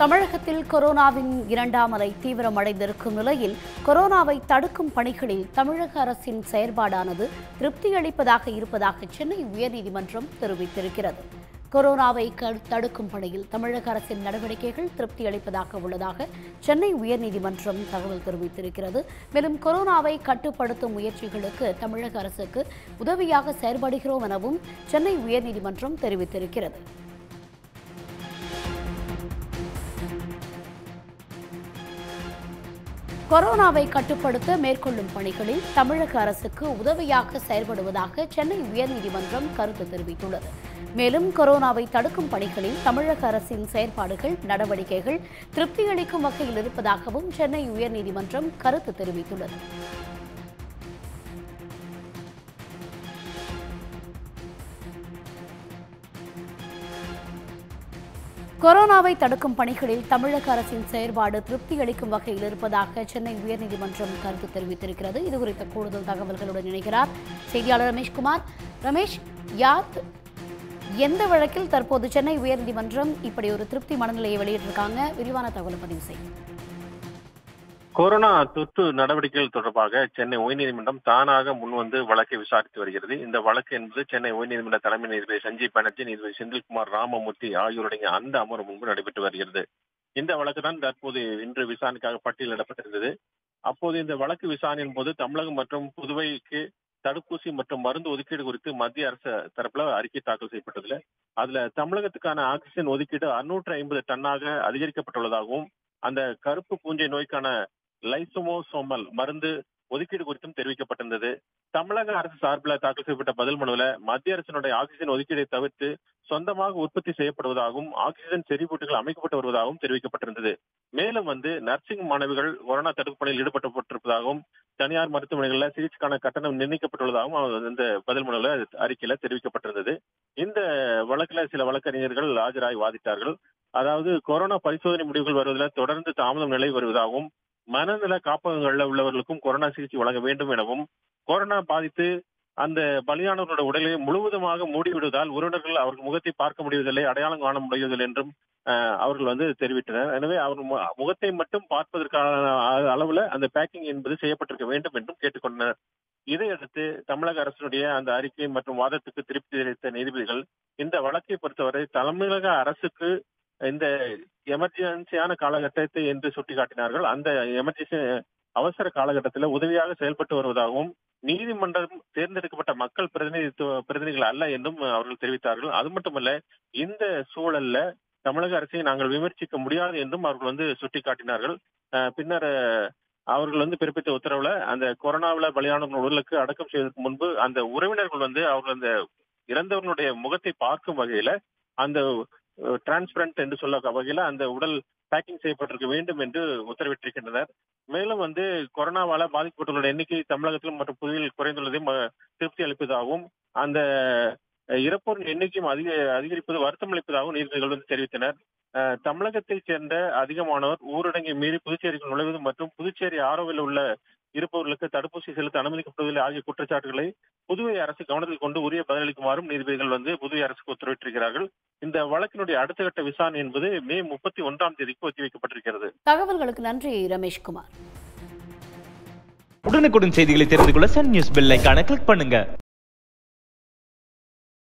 தமிழகத்தில் கொரோனாவின் இரண்டாம் அலை தீவிரமடைந்திருக்கும் நிலையில் கொரோனாவை தடுக்கும் பணிகளில் தமிழக அரசின் செயல்பாடானது திருப்தியளிப்பதாக இருப்பதாக சென்னை உயர்நீதிமன்றம் தெரிவித்திருக்கிறது கொரோனாவை க- தடுக்கும் பணியில் தமிழக அரசின் நடவடிக்கைகள் திருப்தி அளிப்பதாக உள்ளதாக சென்னை உயர்நீதிமன்றம் தகவல் தெரிவித்திருக்கிறது மேலும் கொரோனாவை கட்டுப்படுத்தும் முயற்சிகளுக்கு தமிழக அரசுக்கு உதவியாக செயல்படுகிறோம் எனவும் சென்னை உயர்நீதிமன்றம் தெரிவித்திருக்கிறது கொரோனாவை கட்டுப்படுத்த மேற்கொள்ளும் பணிகளில் தமிழக அரசுக்கு உதவியாக செயல்படுவதாக சென்னை உயர்நீதிமன்றம் கருத்து தெரிவித்துள்ளது மேலும் கொரோனாவை தடுக்கும் பணிகளில் தமிழக அரசின் செயற்பாடுகள் நடவடிக்கைகள் திருப்தியளிக்கும் வகையில் இருப்பதாகவும் சென்னை உயர்நீதிமன்றம் கருத்து தெரிவித்துள்ளது கொரோனாவை தடுக்கும் பணிகளில் தமிழக அரசின் செயற்பாடு திருப்தி அளிக்கும் வகையில் இருப்பதாக சென்னை உயர்நீதிமன்றம் கருத்து தெரிவித்திருக்கிறது இது குறித்த கூடுதல் தகவல்களுடன் இணைகிறார் செய்தியாளர் ரமேஷ்குமார் ரமேஷ் யார் எந்த வழக்கில் தற்போது சென்னை உயர்நீதிமன்றம் இப்படி ஒரு திருப்தி மனநிலையை வெளியிட்டிருக்காங்க விரிவான தகவலை பதிவு செய்யும் கொரோனா தொற்று நடவடிக்கைகள் தொடர்பாக சென்னை உயர்நீதிமன்றம் தானாக முன்வந்து வழக்கை விசாரித்து வருகிறது இந்த வழக்கு என்பது சென்னை உயர்நீதிமன்ற தலைமை நீதிபதி சஞ்சீவ் பானர்ஜி நீதிபதி செந்தில்குமார் ராமமூர்த்தி ஆகியோருடைய அந்த அமர்வு முன்பு நடைபெற்று வருகிறது இந்த வழக்கு தான் தற்போது இன்று விசாரணைக்காக பட்டியலிடப்பட்டிருந்தது அப்போது இந்த வழக்கு விசாரணையின் போது தமிழகம் மற்றும் புதுவைக்கு தடுப்பூசி மற்றும் மருந்து ஒதுக்கீடு குறித்து மத்திய அரசு தரப்புல அறிக்கை தாக்கல் செய்யப்பட்டதுல அதுல தமிழகத்துக்கான ஆக்சிஜன் ஒதுக்கீடு அறுநூற்று ஐம்பது டன்னாக அதிகரிக்கப்பட்டுள்ளதாகவும் அந்த கருப்பு பூஞ்சை நோய்க்கான லைசோமோசோமல் மருந்து ஒதுக்கீடு குறித்தும் தெரிவிக்கப்பட்டிருந்தது தமிழக அரசு சார்பில் தாக்கல் செய்யப்பட்ட பதில் மனுவில் மத்திய அரசினுடைய ஆக்சிஜன் ஒதுக்கீடை தவிர்த்து சொந்தமாக உற்பத்தி செய்யப்படுவதாகவும் ஆக்சிஜன் செறிவூட்டுகள் அமைக்கப்பட்டு வருவதாகவும் தெரிவிக்கப்பட்டிருந்தது மேலும் வந்து நர்சிங் மாணவிகள் கொரோனா தடுப்பு பணியில் ஈடுபட்டுப்பட்டிருப்பதாகவும் தனியார் மருத்துவமனைகளில் சிகிச்சைக்கான கட்டணம் நிர்ணயிக்கப்பட்டுள்ளதாகவும் அவர் இந்த பதில் மனுவில் அறிக்கையில தெரிவிக்கப்பட்டிருந்தது இந்த வழக்குல சில வழக்கறிஞர்கள் ஆஜராகி வாதிட்டார்கள் அதாவது கொரோனா பரிசோதனை முடிவுகள் வருவதில் தொடர்ந்து தாமதம் நிலை வருவதாகவும் மனநல காப்பகங்கள்ல உள்ளவர்களுக்கும் கொரோனா சிகிச்சை வழங்க வேண்டும் எனவும் கொரோனா பாதித்து அந்த பலியானவர்களோட உடலை முழுவதுமாக மூடிவிடுவதால் உறவினர்கள் அவர்கள் முகத்தை பார்க்க முடிவதில்லை அடையாளம் காண முடிவதில்லை என்றும் அஹ், அவர்கள் வந்து தெரிவித்தனர் எனவே அவர் மு- முகத்தை மட்டும் பார்ப்பதற்கான அ- அளவுல அந்த பேக்கிங் என்பது செய்யப்பட்டிருக்க வேண்டும் என்றும் கேட்டுக்கொண்டனர் இதையடுத்து தமிழக அரசினுடைய அந்த அறிக்கை மற்றும் வாதத்துக்கு திருப்தி தெரிவித்த நீதிபதிகள் இந்த வழக்கை பொறுத்தவரை தமிழக அரசுக்கு இந்த எமர்ஜென்சியான காலகட்டத்தை என்று சுட்டிக்காட்டினார்கள் அந்த எமர்ஜென்சி அவசர காலகட்டத்தில் உதவியாக செயல்பட்டு வருவதாகவும் நீதிமன்றம் தேர்ந்தெடுக்கப்பட்ட மக்கள் பிரதிநிதித்துவ பிரதிநிதிகள் அல்ல என்றும் அவர்கள் தெரிவித்தார்கள் அது மட்டுமல்ல இந்த சூழல்ல தமிழக அரசை நாங்கள் விமர்சிக்க முடியாது என்றும் அவர்கள் வந்து சுட்டிக்காட்டினார்கள் அஹ் பின்னர் அஹ், அவர்கள் வந்து பிறப்பித்த உத்தரவுல அந்த கொரோனாவில் பலியானவர்கள் உடலுக்கு அடக்கம் செய்வதற்கு முன்பு அந்த உறவினர்கள் வந்து அவர்கள் அந்த இறந்தவர்களுடைய முகத்தை பார்க்கும் வகையில அந்த டிரான்ஸ்பரண்ட் என்று சொல்ல வகையில அந்த உடல் பேக்கிங் செய்யப்பட்டிருக்க வேண்டும் என்று உத்தரவிட்டிருக்கின்றனர் மேலும் வந்து கொரோனாவால பாதிக்கப்பட்டவர்களுடைய எண்ணிக்கை தமிழகத்திலும் மற்றும் புதுவையில் குறைந்துள்ளதை ம- திருப்தி அளிப்பதாகவும் அந்த அஹ், இறப்போரின் எண்ணிக்கையும் அதிக அதிகரிப்பது வருத்தம் அளிப்பதாகவும் நீதிபதிகள் வந்து தெரிவித்தனர் அஹ், தமிழகத்தைச் சேர்ந்த அதிகமானோர் ஊரடங்கை மீறி புதுச்சேரிக்குள் நுழைவது மற்றும் புதுச்சேரி ஆரோவில் உள்ள இருப்பவர்களுக்கு தடுப்பூசி செலுத்த அனுமதிக்கப்படவில்லை ஆகிய குற்றச்சாட்டுகளை புதுவை அரசு கவனத்தில் கொண்டு உரிய பதிலளிக்குமாறும் நீதிபதிகள் வந்து புதுவை அரசுக்கு உத்தரவிட்டிருக்கிறார்கள் இந்த வழக்கினுடைய அடுத்த கட்ட விசாரணை என்பது மே முப்பத்தி ஒன்றாம் தேதிக்கு ஒத்திவைக்கப்பட்டிருக்கிறது தகவல்களுக்கு நன்றி ரமேஷ்குமார் உடனுக்குடன் செய்திகளை தெரிந்து கொள்ள சன் நியூஸ் பெல் ஐகானை கிளிக் பண்ணுங்க